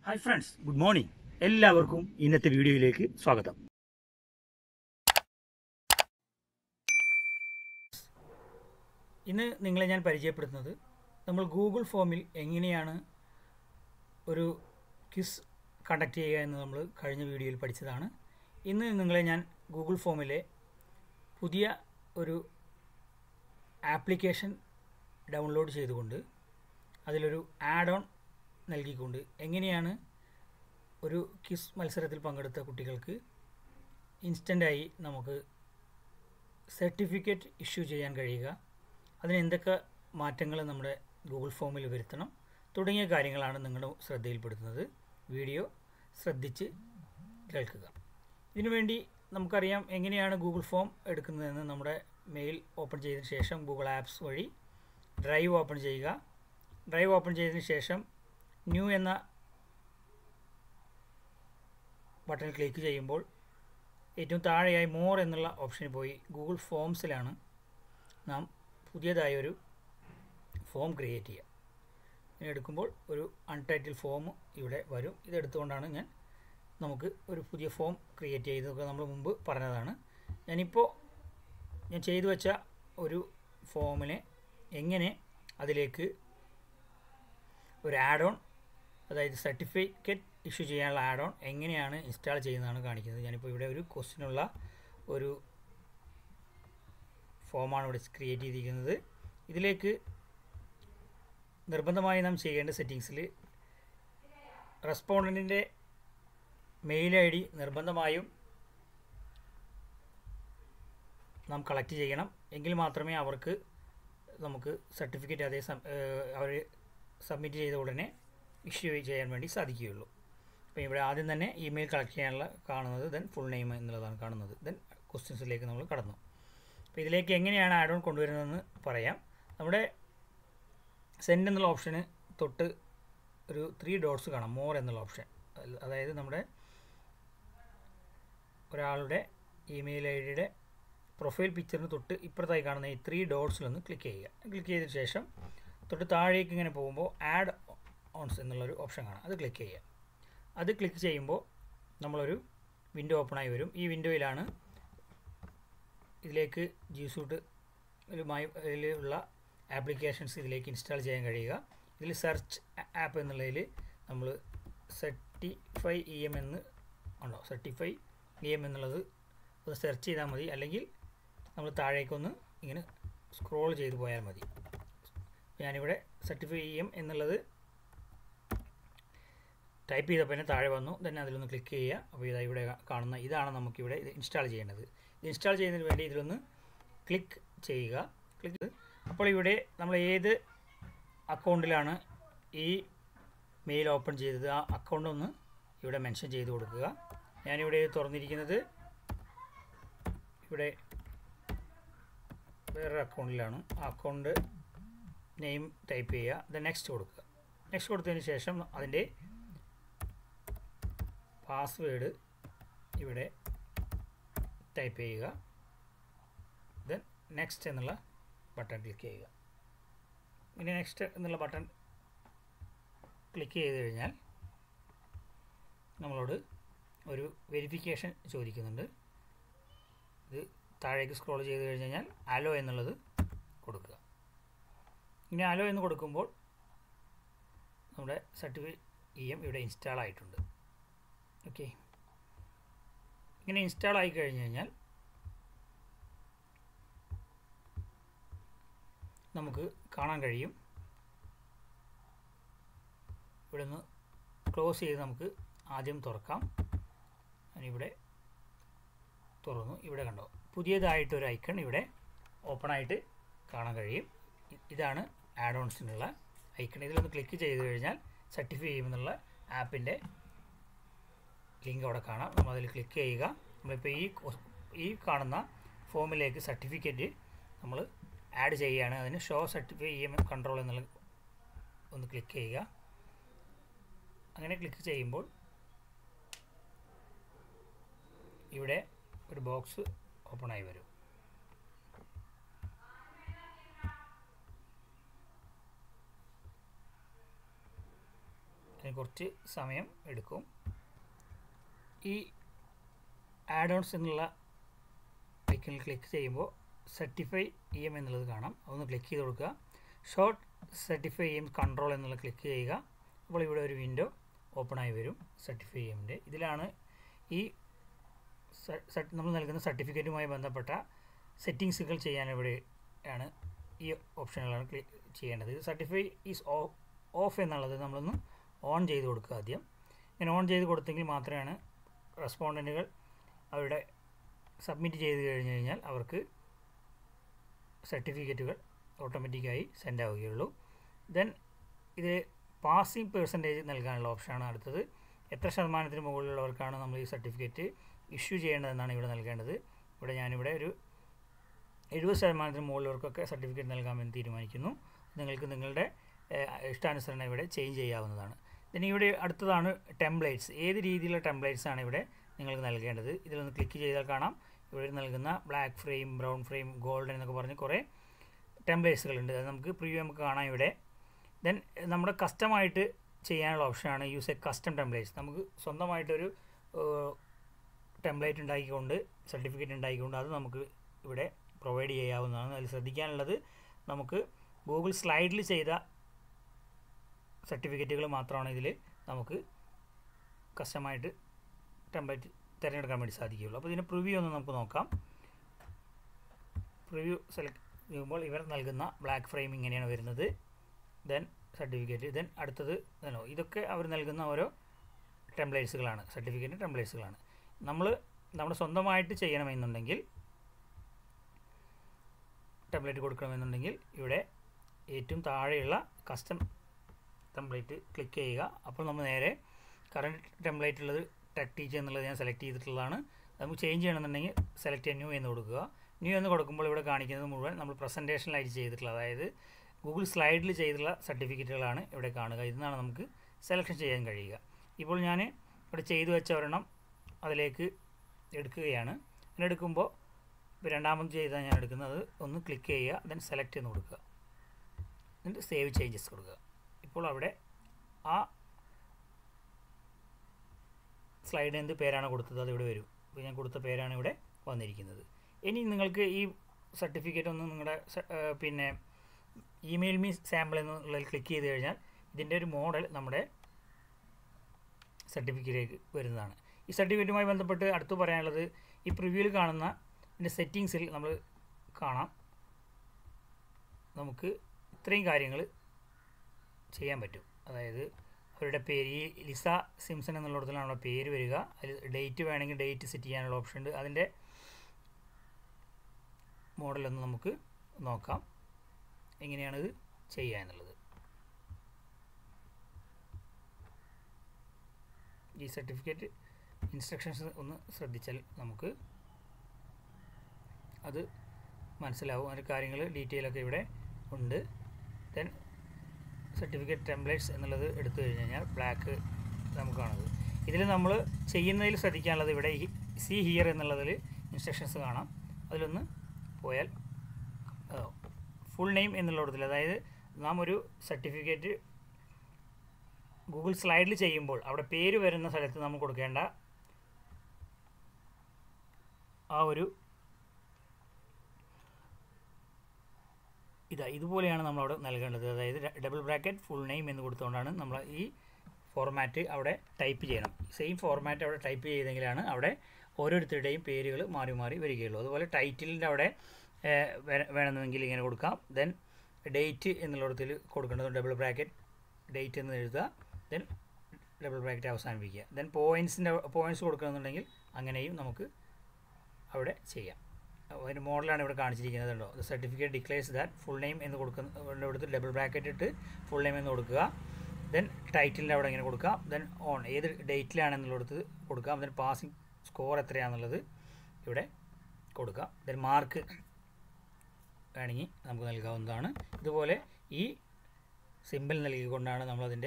hi friends good morning എല്ലാവർക്കും ഇന്നത്തെ വീഡിയോയിലേക്ക് സ്വാഗതം ഇന്ന് നിങ്ങളെ ഞാൻ പരിചയപ്പെടുത്തുന്നത് നമ്മൾ ഗൂഗിൾ ഫോമിൽ എങ്ങനെയാണ് ഒരു ക്വിസ് കണ്ടക്ട് ചെയ്യുക എന്ന് നമ്മൾ കഴിഞ്ഞ വീഡിയോയിൽ പഠിച്ചതാണ് ഇന്ന് നിങ്ങളെ ഞാൻ ഗൂഗിൾ ഫോമിലെ പുതിയ ഒരു ആപ്ലിക്കേഷൻ ഡൗൺലോഡ് ചെയ്തുകൊണ്ട് അതിലൊരു ആഡ് ഓൺ നൽകിക്കൊണ്ട് എങ്ങനെയാണ് ഒരു ക്വിസ് മത്സരത്തിൽ പങ്കെടുത്ത കുട്ടികൾക്ക് ഇൻസ്റ്റൻ്റായി നമുക്ക് സർട്ടിഫിക്കറ്റ് ഇഷ്യൂ ചെയ്യാൻ കഴിയുക അതിന് എന്തൊക്കെ മാറ്റങ്ങൾ നമ്മുടെ ഗൂഗിൾ ഫോമിൽ വരുത്തണം തുടങ്ങിയ കാര്യങ്ങളാണ് നിങ്ങളുടെ ശ്രദ്ധയിൽപ്പെടുത്തുന്നത് വീഡിയോ ശ്രദ്ധിച്ച് കേൾക്കുക ഇതിനുവേണ്ടി നമുക്കറിയാം എങ്ങനെയാണ് ഗൂഗിൾ ഫോം എടുക്കുന്നതെന്ന് നമ്മുടെ മെയിൽ ഓപ്പൺ ചെയ്തതിന് ശേഷം ഗൂഗിൾ ആപ്സ് വഴി ഡ്രൈവ് ഓപ്പൺ ചെയ്യുക ഡ്രൈവ് ഓപ്പൺ ചെയ്തതിന് ശേഷം ന്യൂ എന്ന ബട്ടൺ ക്ലിക്ക് ചെയ്യുമ്പോൾ ഏറ്റവും താഴെയായി മോർ എന്നുള്ള ഓപ്ഷനിൽ പോയി ഗൂഗിൾ ഫോംസിലാണ് നാം പുതിയതായ ഒരു ഫോം ക്രിയേറ്റ് ചെയ്യുക ഇങ്ങനെ എടുക്കുമ്പോൾ ഒരു അൺടൈറ്റിൽ ഫോം ഇവിടെ വരും ഇതെടുത്തുകൊണ്ടാണ് ഞാൻ നമുക്ക് ഒരു പുതിയ ഫോം ക്രിയേറ്റ് ചെയ്തതൊക്കെ നമ്മൾ മുമ്പ് പറഞ്ഞതാണ് ഞാനിപ്പോൾ ഞാൻ ചെയ്തു വെച്ച ഒരു ഫോമിനെ എങ്ങനെ അതിലേക്ക് ഒരു ആഡ് ഓൺ അതായത് സർട്ടിഫിക്കറ്റ് ഇഷ്യൂ ചെയ്യാനുള്ള ആഡ് ഓൺ എങ്ങനെയാണ് ഇൻസ്റ്റാൾ ചെയ്യുന്നതാണ് കാണിക്കുന്നത് ഞാനിപ്പോൾ ഇവിടെ ഒരു ക്വസ്റ്റിനുള്ള ഒരു ഫോമാണ് ഇവിടെ ക്രിയേറ്റ് ചെയ്തിരിക്കുന്നത് ഇതിലേക്ക് നിർബന്ധമായി നാം ചെയ്യേണ്ട സെറ്റിങ്സിൽ റെസ്പോണ്ടൻറ്റിൻ്റെ മെയിൽ ഐ ഡി നിർബന്ധമായും നാം കളക്ട് ചെയ്യണം എങ്കിൽ മാത്രമേ അവർക്ക് നമുക്ക് സർട്ടിഫിക്കറ്റ് അതേ അവർ സബ്മിറ്റ് ചെയ്ത ഉടനെ ഇഷ്യൂ ചെയ്യാൻ വേണ്ടി സാധിക്കുകയുള്ളൂ അപ്പോൾ ഇവിടെ ആദ്യം തന്നെ ഇമെയിൽ കളക്ട് ചെയ്യാനുള്ള കാണുന്നത് ദെൻ ഫുൾ നെയിം എന്നുള്ളതാണ് കാണുന്നത് ദെൻ ക്വസ്റ്റ്യൻസിലേക്ക് നമ്മൾ കടന്നു അപ്പോൾ ഇതിലേക്ക് എങ്ങനെയാണ് ആഡ് ഓൺ കൊണ്ടുവരുന്നതെന്ന് പറയാം നമ്മുടെ സെൻഡ് എന്നുള്ള ഓപ്ഷന് തൊട്ട് ഒരു ത്രീ ഡോട്ട്സ് കാണാം മോർ എന്നുള്ള ഓപ്ഷൻ അതായത് നമ്മുടെ ഒരാളുടെ ഇമെയിൽ ഐ ഡിയുടെ പ്രൊഫൈൽ പിക്ചറിന് തൊട്ട് ഇപ്പുറത്തായി കാണുന്ന ഈ ത്രീ ഡോട്ട്സിലൊന്ന് ക്ലിക്ക് ചെയ്യുക ക്ലിക്ക് ചെയ്തതിന് ശേഷം തൊട്ട് താഴേക്ക് ഇങ്ങനെ പോകുമ്പോൾ ആഡ് ഓൺസ് എന്നുള്ളൊരു ഓപ്ഷൻ കാണാം അത് ക്ലിക്ക് ചെയ്യുക അത് ക്ലിക്ക് ചെയ്യുമ്പോൾ നമ്മളൊരു വിൻഡോ ഓപ്പണായി വരും ഈ വിൻഡോയിലാണ് ഇതിലേക്ക് ജി സൂട്ട് ഉള്ള ആപ്ലിക്കേഷൻസ് ഇതിലേക്ക് ഇൻസ്റ്റാൾ ചെയ്യാൻ കഴിയുക ഇതിൽ സെർച്ച് ആപ്പ് എന്നുള്ളതിൽ നമ്മൾ സർട്ടിഫൈ ഇ എം എന്ന് ഉണ്ടോ സർട്ടിഫൈ ഇ എം എന്നുള്ളത് ഒന്ന് സെർച്ച് ചെയ്താൽ മതി അല്ലെങ്കിൽ നമ്മൾ താഴേക്കൊന്ന് ഇങ്ങനെ സ്ക്രോൾ ചെയ്ത് പോയാൽ മതി ഞാനിവിടെ സർട്ടിഫൈ ഇ എം എന്നുള്ളത് ടൈപ്പ് ചെയ്തപ്പോൾ തന്നെ താഴെ വന്നു തന്നെ അതിലൊന്ന് ക്ലിക്ക് ചെയ്യുക അപ്പോൾ ഇതാ ഇവിടെ കാണുന്ന ഇതാണ് നമുക്കിവിടെ ഇത് ഇൻസ്റ്റാൾ ചെയ്യേണ്ടത് ഇത് ഇൻസ്റ്റാൾ ചെയ്യുന്നതിന് വേണ്ടി ഇതിലൊന്ന് ക്ലിക്ക് ചെയ്യുക ക്ലിക്ക് അപ്പോൾ ഇവിടെ നമ്മൾ ഏത് അക്കൗണ്ടിലാണ് ഈ മെയിൽ ഓപ്പൺ ചെയ്തത് ആ അക്കൗണ്ട് ഒന്ന് ഇവിടെ മെൻഷൻ ചെയ്ത് കൊടുക്കുക ഞാനിവിടെ തുറന്നിരിക്കുന്നത് ഇവിടെ വേറൊരു അക്കൗണ്ടിലാണ് ആ അക്കൗണ്ട് നെയിം ടൈപ്പ് ചെയ്യുക ദ നെക്സ്റ്റ് കൊടുക്കുക നെക്സ്റ്റ് കൊടുത്തതിന് ശേഷം അതിൻ്റെ പാസ്വേഡ് ഇവിടെ ടൈപ്പ് ചെയ്യുക ദെൻ നെക്സ്റ്റ് എന്നുള്ള ബട്ടൺ ക്ലിക്ക് ചെയ്യുക ഇനി നെക്സ്റ്റ് എന്നുള്ള ബട്ടൺ ക്ലിക്ക് ചെയ്ത് കഴിഞ്ഞാൽ നമ്മളോട് ഒരു വെരിഫിക്കേഷൻ ചോദിക്കുന്നുണ്ട് ഇത് താഴേക്ക് സ്ക്രോൾ ചെയ്ത് കഴിഞ്ഞ് കഴിഞ്ഞാൽ അലോ എന്നുള്ളത് കൊടുക്കുക ഇനി അലോ എന്ന് കൊടുക്കുമ്പോൾ നമ്മുടെ സർട്ടിഫിക്കറ്റ് ഇ എം ഇവിടെ ഇൻസ്റ്റാൾ ആയിട്ടുണ്ട് ഓക്കെ ഇങ്ങനെ ഇൻസ്റ്റാൾ ആയി കഴിഞ്ഞ് കഴിഞ്ഞാൽ നമുക്ക് കാണാൻ കഴിയും ഇവിടെ നിന്ന് ക്ലോസ് ചെയ്ത് നമുക്ക് ആദ്യം തുറക്കാം ഞാനിവിടെ തുറന്നു ഇവിടെ കണ്ടോ പുതിയതായിട്ടൊരു ഐക്കൺ ഇവിടെ ഓപ്പണായിട്ട് കാണാൻ കഴിയും ഇതാണ് ആഡ് ഓൺസിനുള്ള ഐക്കൺ ഇതിലൊന്ന് ക്ലിക്ക് ചെയ്ത് കഴിഞ്ഞാൽ സർട്ടിഫൈ ചെയ്യുമെന്നുള്ള ആപ്പിൻ്റെ ലിങ്ക് അവിടെ കാണാം നമ്മൾ അതിൽ ക്ലിക്ക് ചെയ്യുക നമ്മളിപ്പോൾ ഈ ഈ കാണുന്ന ഫോമിലേക്ക് സർട്ടിഫിക്കറ്റ് നമ്മൾ ആഡ് ചെയ്യുകയാണ് അതിന് show certify E M control എന്നുള്ള ഒന്ന് ക്ലിക്ക് ചെയ്യുക അങ്ങനെ ക്ലിക്ക് ചെയ്യുമ്പോൾ ഇവിടെ ഒരു ബോക്സ് ഓപ്പണായി വരും അതിന് കുറച്ച് സമയം എടുക്കും ഈ ആഡ് ഓൺസ് എന്നുള്ള ഐക്കണിൽ ക്ലിക്ക് ചെയ്യുമ്പോൾ സർട്ടിഫൈ ഇ എം എന്നുള്ളത് കാണാം അതൊന്ന് ക്ലിക്ക് ചെയ്ത് കൊടുക്കുക short certify E M control എന്നുള്ള ക്ലിക്ക് ചെയ്യുക അപ്പോൾ ഇവിടെ ഒരു വിൻഡോ ഓപ്പൺ ആയി വരും സർട്ടിഫൈ ഇ എമ്മിൻ്റെ ഇതിലാണ് ഈ നമ്മൾ നൽകുന്ന സർട്ടിഫിക്കറ്റുമായി ബന്ധപ്പെട്ട സെറ്റിങ്സുകൾ ചെയ്യാൻ ഇവിടെ ആണ് ഈ ഓപ്ഷനുകളാണ് ക്ലിക്ക് ചെയ്യേണ്ടത് ഇത് സർട്ടിഫൈ ഈസ് ഓഫ് എന്നുള്ളത് നമ്മളൊന്ന് ഓൺ ചെയ്ത് കൊടുക്കുക ആദ്യം ഇങ്ങനെ ഓൺ ചെയ്ത് കൊടുത്തെങ്കിൽ മാത്രമാണ് റെസ്പോണ്ടൻറ്റുകൾ അവരുടെ സബ്മിറ്റ് ചെയ്ത് കഴിഞ്ഞ് കഴിഞ്ഞാൽ അവർക്ക് സർട്ടിഫിക്കറ്റുകൾ ഓട്ടോമാറ്റിക്കായി സെൻഡ് ആവുകയുള്ളൂ ദെൻ ഇത് പാസിംഗ് പെർസെൻറ്റേജ് നൽകാനുള്ള ഓപ്ഷനാണ് അടുത്തത് എത്ര ശതമാനത്തിന് മുകളിലുള്ളവർക്കാണ് നമ്മൾ ഈ സർട്ടിഫിക്കറ്റ് ഇഷ്യൂ ചെയ്യേണ്ടതെന്നാണ് ഇവിടെ നൽകേണ്ടത് ഇവിടെ ഞാനിവിടെ ഒരു എഴുപത് ശതമാനത്തിന് മുകളിലുള്ളവർക്കൊക്കെ സർട്ടിഫിക്കറ്റ് നൽകാമെന്ന് തീരുമാനിക്കുന്നു നിങ്ങൾക്ക് നിങ്ങളുടെ ഇഷ്ടാനുസരണം ഇവിടെ ചേഞ്ച് ചെയ്യാവുന്നതാണ് പിന്നെ ഇവിടെ അടുത്തതാണ് ടെംപ്ലേറ്റ്സ് ഏത് രീതിയിലുള്ള ടെംപ്ലേറ്റ്സ് ആണ് ഇവിടെ നിങ്ങൾക്ക് നൽകേണ്ടത് ഇതിലൊന്ന് ക്ലിക്ക് ചെയ്താൽ കാണാം ഇവിടെ നൽകുന്ന black frame brown frame golden എന്നൊക്കെ പറഞ്ഞ് കുറേ ടെംപ്ലേറ്റ്സുകളുണ്ട് അത് നമുക്ക് പ്രിവ്യൂ നമുക്ക് കാണാം ഇവിടെ ദെൻ നമ്മുടെ കസ്റ്റമായിട്ട് ചെയ്യാനുള്ള ഓപ്ഷനാണ് യൂസ് എ കസ്റ്റം ടെംപ്ലേറ്റ്സ് നമുക്ക് സ്വന്തമായിട്ടൊരു ടെംപ്ലേറ്റ് ഉണ്ടാക്കിക്കൊണ്ട് സർട്ടിഫിക്കറ്റ് ഉണ്ടാക്കിക്കൊണ്ട് അത് നമുക്ക് ഇവിടെ പ്രൊവൈഡ് ചെയ്യാവുന്നതാണ് അതിൽ ശ്രദ്ധിക്കാനുള്ളത് നമുക്ക് ഗൂഗിൾ സ്ലൈഡിൽ ചെയ്ത സർട്ടിഫിക്കറ്റുകൾ മാത്രമാണ് ഇതിൽ നമുക്ക് കസ്റ്റമായിട്ട് ടെംപ്ലേറ്റ് തിരഞ്ഞെടുക്കാൻ വേണ്ടി സാധിക്കുകയുള്ളൂ അപ്പോൾ ഇതിൻ്റെ പ്രിവ്യൂ ഒന്ന് നമുക്ക് നോക്കാം പ്രിവ്യൂ സെലക്ട് ചെയ്യുമ്പോൾ ഇവർ നൽകുന്ന ബ്ലാക്ക് ഫ്രെയിം ഇങ്ങനെയാണ് വരുന്നത് ദെൻ സർട്ടിഫിക്കറ്റ് ദെൻ അടുത്തത് ഇതല്ലോ ഇതൊക്കെ അവർ നൽകുന്ന ഓരോ ടെംപ്ലേറ്റ്സുകളാണ് സർട്ടിഫിക്കറ്റ് ടെംപ്ലേറ്റ്സുകളാണ് നമ്മൾ നമ്മുടെ സ്വന്തമായിട്ട് ചെയ്യണമെന്നുണ്ടെങ്കിൽ ടെംപ്ലേറ്റ് കൊടുക്കണമെന്നുണ്ടെങ്കിൽ ഇവിടെ ഏറ്റവും താഴെയുള്ള കസ്റ്റം ടെംപ്ലേറ്റ് ക്ലിക്ക് ചെയ്യുക അപ്പോൾ നമ്മൾ നേരെ കറണ്ട് ടെംപ്ലേറ്റ് ഉള്ളത് ടെക് ടീച്ചർ എന്നുള്ളത് ഞാൻ സെലക്ട് ചെയ്തിട്ടുള്ളതാണ് നമുക്ക് ചേഞ്ച് ചെയ്യണമെന്നുണ്ടെങ്കിൽ സെലക്ട് ചെയ്യാൻ ന്യൂ എന്ന് കൊടുക്കുക ന്യൂ എന്ന് കൊടുക്കുമ്പോൾ ഇവിടെ കാണിക്കുന്നത് മുഴുവൻ നമ്മൾ പ്രസൻറ്റേഷനിലായിട്ട് ചെയ്തിട്ടുള്ളത് അതായത് ഗൂഗിൾ സ്ലൈഡിൽ ചെയ്തിട്ടുള്ള സർട്ടിഫിക്കറ്റുകളാണ് ഇവിടെ കാണുക ഇതെന്നാണ് നമുക്ക് സെലക്ഷൻ ചെയ്യാൻ കഴിയുക ഇപ്പോൾ ഞാൻ ഇവിടെ ചെയ്തു വെച്ച ഒരെണ്ണം അതിലേക്ക് എടുക്കുകയാണ് അങ്ങനെ എടുക്കുമ്പോൾ രണ്ടാമത് ചെയ്താൽ ഞാൻ എടുക്കുന്നത് ഒന്ന് ക്ലിക്ക് ചെയ്യുക ദെൻ സെലക്ട് എന്ന് കൊടുക്കുക എന്നിട്ട് സേവ് ചേഞ്ചസ് കൊടുക്കുക ഇപ്പോൾ അവിടെ ആ സ്ലൈഡ് എന്ത് പേരാണ് കൊടുത്തത് അത് ഇവിടെ വരും ഇപ്പോൾ ഞാൻ കൊടുത്ത പേരാണ് ഇവിടെ വന്നിരിക്കുന്നത് ഇനി നിങ്ങൾക്ക് ഈ സർട്ടിഫിക്കറ്റ് ഒന്ന് നിങ്ങളുടെ പിന്നെ ഇമെയിൽ മീ സാമ്പിൾ എന്നുള്ളതിൽ ക്ലിക്ക് ചെയ്ത് കഴിഞ്ഞാൽ ഇതിൻ്റെ ഒരു മോഡൽ നമ്മുടെ സർട്ടിഫിക്കറ്റിലേക്ക് വരുന്നതാണ് ഈ സർട്ടിഫിക്കറ്റുമായി ബന്ധപ്പെട്ട് അടുത്ത് പറയാനുള്ളത് ഈ പ്രിവ്യൂവിൽ കാണുന്ന ഇതിൻ്റെ സെറ്റിങ്സിൽ നമ്മൾ കാണാം നമുക്ക് ഇത്രയും കാര്യങ്ങൾ ചെയ്യാൻ പറ്റും അതായത് അവരുടെ പേര് ഈ ലിസ സിംസൺ എന്നുള്ളിടത്തിലാണ് അവരുടെ പേര് വരിക അതിൽ ഡേറ്റ് വേണമെങ്കിൽ ഡേറ്റ് സെറ്റ് ചെയ്യാനുള്ള ഓപ്ഷൻ ഉണ്ട് അതിൻ്റെ മോഡലൊന്ന് നമുക്ക് നോക്കാം എങ്ങനെയാണിത് ചെയ്യുക എന്നുള്ളത് ഈ സർട്ടിഫിക്കറ്റ് ഇൻസ്ട്രക്ഷൻസ് ഒന്ന് ശ്രദ്ധിച്ചാൽ നമുക്ക് അത് മനസ്സിലാവും അതിൻ്റെ കാര്യങ്ങൾ ഡീറ്റെയിൽ ഒക്കെ ഇവിടെ ഉണ്ട് ദെൻ സർട്ടിഫിക്കറ്റ് ടെംപ്ലേറ്റ്സ് എന്നുള്ളത് എടുത്തു കഴിഞ്ഞ് കഴിഞ്ഞാൽ ബ്ലാക്ക് നമുക്ക് കാണുന്നത് ഇതിൽ നമ്മൾ ചെയ്യുന്നതിൽ ശ്രദ്ധിക്കാനുള്ളത് ഇവിടെ ഈ സി ഹിയർ എന്നുള്ളതിൽ ഇൻസ്ട്രക്ഷൻസ് കാണാം അതിലൊന്ന് പോയാൽ ഫുൾ നെയിം എന്നുള്ളിടത്തിൽ അതായത് നാം ഒരു സർട്ടിഫിക്കറ്റ് ഗൂഗിൾ സ്ലൈഡിൽ ചെയ്യുമ്പോൾ അവിടെ പേര് വരുന്ന സ്ഥലത്ത് നമ്മൾ കൊടുക്കേണ്ട ആ ഒരു ഇതാ ഇതുപോലെയാണ് നമ്മളവിടെ നൽകേണ്ടത് അതായത് ഡബിൾ ബ്രാക്കറ്റ് ഫുൾ നെയിം എന്ന് കൊടുത്തുകൊണ്ടാണ് നമ്മൾ ഈ ഫോർമാറ്റ് അവിടെ ടൈപ്പ് ചെയ്യണം സെയിം ഫോർമാറ്റ് അവിടെ ടൈപ്പ് ചെയ്തെങ്കിലാണ് അവിടെ ഓരോരുത്തരുടെയും പേരുകൾ മാറി മാറി വരികയുള്ളൂ അതുപോലെ ടൈറ്റിലിൻ്റെ അവിടെ വേണമെന്നെങ്കിൽ ഇങ്ങനെ കൊടുക്കാം ദെൻ ഡേറ്റ് എന്നുള്ളിടത്തിൽ കൊടുക്കേണ്ടത് ഡബിൾ ബ്രാക്കറ്റ് ഡേറ്റ് എന്ന് എഴുതുക ദെൻ ഡബിൾ ബ്രാക്കറ്റ് അവസാനിപ്പിക്കുക ദെൻ പോയിൻസിൻ്റെ പോയിൻറ്റ്സ് കൊടുക്കണമെന്നുണ്ടെങ്കിൽ അങ്ങനെയും നമുക്ക് അവിടെ ചെയ്യാം അതിൻ്റെ മോഡലാണ് ഇവിടെ കാണിച്ചിരിക്കുന്നത് കേട്ടോ the certificate declares that full name എന്ന് കൊടുക്കുന്ന എടുത്ത് ഡബിൾ ബ്രാക്കറ്റ് ഇട്ട് ഫുൾ നെയിം എന്ന് കൊടുക്കുക ദെൻ ടൈറ്റിലിൻ്റെ അവിടെ ഇങ്ങനെ കൊടുക്കാം ദെൻ ഓൺ ഏത് ഡേറ്റിലാണെന്നുള്ളത് കൊടുക്കാം ദെൻ പാസിംഗ് സ്കോർ എത്രയാണെന്നുള്ളത് ഇവിടെ കൊടുക്കാം ദെൻ മാർക്ക് വേണമെങ്കിൽ നമുക്ക് നൽകാവുന്നതാണ് ഇതുപോലെ ഈ സിമ്പിൾ നൽകിക്കൊണ്ടാണ് നമ്മളതിൻ്റെ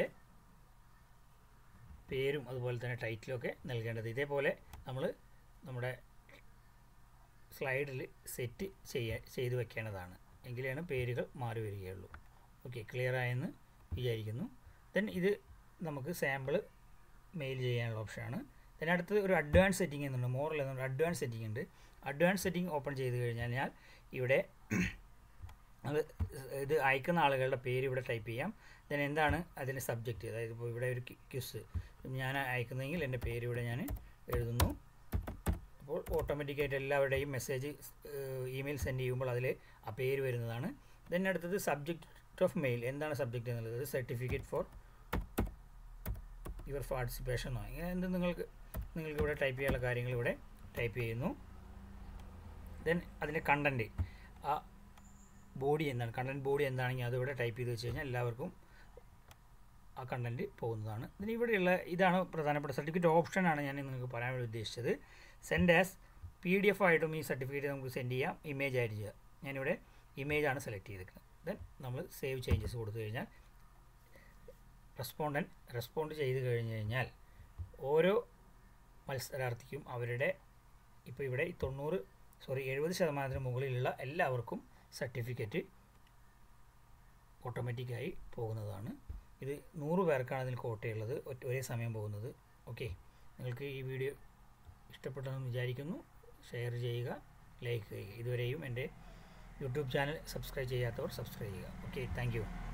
പേരും അതുപോലെ തന്നെ ടൈറ്റിലൊക്കെ നൽകേണ്ടത് ഇതേപോലെ നമ്മൾ നമ്മുടെ സ്ലൈഡിൽ സെറ്റ് ചെയ്യാ ചെയ്ത് വെക്കേണ്ടതാണ് എങ്കിലാണ് പേരുകൾ മാറി വരികയുള്ളൂ ഓക്കെ ക്ലിയർ ആയെന്ന് വിചാരിക്കുന്നു ദെൻ ഇത് നമുക്ക് സാമ്പിൾ മെയിൽ ചെയ്യാനുള്ള ഓപ്ഷനാണ് അതിനടുത്ത് ഒരു അഡ്വാൻസ് സെറ്റിംഗ് എന്നുണ്ട് മോറൽ എന്നൊരു അഡ്വാൻസ് സെറ്റിംഗ് ഉണ്ട് അഡ്വാൻസ് സെറ്റിംഗ് ഓപ്പൺ ചെയ്ത് കഴിഞ്ഞാൽ ഇവിടെ അത് ഇത് അയക്കുന്ന ആളുകളുടെ പേര് ഇവിടെ ടൈപ്പ് ചെയ്യാം ദെൻ എന്താണ് അതിൻ്റെ സബ്ജക്റ്റ് അതായത് ഇപ്പോൾ ഇവിടെ ഒരു ക്യുസ് ഞാൻ അയക്കുന്നതെങ്കിൽ എൻ്റെ പേര് ഇവിടെ ഞാൻ എഴുതുന്നു അപ്പോൾ ഓട്ടോമാറ്റിക്കായിട്ട് എല്ലാവരുടെയും മെസ്സേജ് ഇമെയിൽ സെൻഡ് ചെയ്യുമ്പോൾ അതിൽ ആ പേര് വരുന്നതാണ് ദെൻ അടുത്തത് സബ്ജക്റ്റ് ഓഫ് മെയിൽ എന്താണ് സബ്ജക്റ്റ് എന്നുള്ളത് സർട്ടിഫിക്കറ്റ് ഫോർ യുവർ പാർട്ടിസിപ്പേഷൻ എന്നോ ഇങ്ങനെ എന്ത് നിങ്ങൾക്ക് നിങ്ങൾക്ക് ഇവിടെ ടൈപ്പ് ചെയ്യാനുള്ള കാര്യങ്ങൾ ഇവിടെ ടൈപ്പ് ചെയ്യുന്നു ദെൻ അതിൻ്റെ കണ്ടൻറ്റ് ആ ബോഡി എന്താണ് കണ്ടൻറ്റ് ബോഡി എന്താണെങ്കിൽ അതിവിടെ ടൈപ്പ് ചെയ്ത് വെച്ച് കഴിഞ്ഞാൽ എല്ലാവർക്കും ആ കണ്ടൻറ്റ് പോകുന്നതാണ് ഇതിന് ഇവിടെയുള്ള ഇതാണ് പ്രധാനപ്പെട്ട സർട്ടിഫിക്കറ്റ് ഓപ്ഷനാണ് ഞാൻ നിങ്ങൾക്ക് പറയാൻ വേണ്ടി ഉദ്ദേശിച്ചത് send as P D F ആയിട്ടും ഈ സർട്ടിഫിക്കറ്റ് നമുക്ക് സെൻഡ് ചെയ്യാം ഇമേജ് ആയിട്ട് ചെയ്യാം ഞാനിവിടെ ഇമേജാണ് സെലക്ട് ചെയ്തിരിക്കുന്നത് ദെൻ നമ്മൾ സേവ് ചേഞ്ചസ് കൊടുത്തു കഴിഞ്ഞാൽ റെസ്പോണ്ടൻറ്റ് റെസ്പോണ്ട് ചെയ്ത് കഴിഞ്ഞ് കഴിഞ്ഞാൽ ഓരോ മത്സരാർത്ഥിക്കും അവരുടെ ഇപ്പോൾ ഇവിടെ ഈ തൊണ്ണൂറ് സോറി എഴുപത് ശതമാനത്തിന് മുകളിലുള്ള എല്ലാവർക്കും സർട്ടിഫിക്കറ്റ് ഓട്ടോമാറ്റിക്കായി പോകുന്നതാണ് ഇത് നൂറ് പേർക്കാണ് ഇതിൽ കോട്ടയുള്ളത് ഒരേ സമയം പോകുന്നത് ഓക്കെ നിങ്ങൾക്ക് ഈ വീഡിയോ ഇഷ്ടപ്പെട്ടെന്ന് വിചാരിക്കുന്നു ഷെയർ ചെയ്യുക ലൈക്ക് ചെയ്യുക ഇതുവരെയും എൻ്റെ യൂട്യൂബ് ചാനൽ സബ്സ്ക്രൈബ് ചെയ്യാത്തവർ സബ്സ്ക്രൈബ് ചെയ്യുക ഓക്കെ താങ്ക്